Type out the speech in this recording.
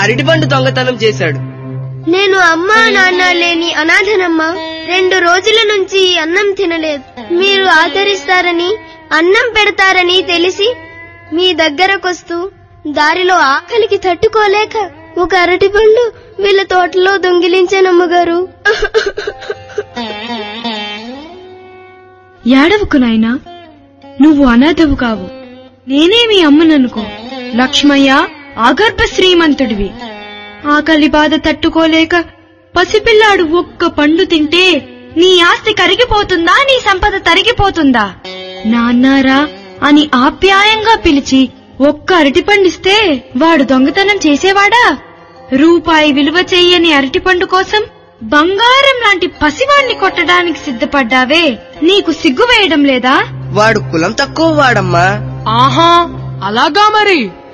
అరటిపండు దొంగతనం చేశాడు నేను అమ్మా నాన్న లేని అనాథనమ్మా రెండు రోజుల నుంచి అన్నం తినలేదు మీరు ఆదరిస్తారని అన్నం పెడతారని తెలిసి మీ దగ్గరకొస్తూ దారిలో ఆకలికి తట్టుకోలేక ఒక అరటిపండు వీళ్ళ తోటలో దొంగిలించానమ్మగారు ఏడవకు నాయనా నువ్వు అనాథవు కావు నేనే మీ అమ్మననుకో లక్ష్మయ్య ఆగర్భ శ్రీమంతుడివి ఆకలి బాధ తట్టుకోలేక పసిపిల్లాడు ఒక్క పండు తింటే నీ ఆస్తి కరిగిపోతుందా నీ సంపద తరిగిపోతుందా నాన్నారా అని ఆప్యాయంగా పిలిచి ఒక్క అరటిపండిస్తే వాడు దొంగతనం చేసేవాడా రూపాయి విలువ చెయ్యని అరటిపండు కోసం బంగారం లాంటి పసివాణ్ణి కొట్టడానికి సిద్ధపడ్డావే నీకు సిగ్గు వేయడం లేదా వాడు కులం తక్కువ వాడమ్మా ఆహా అలాగా మరి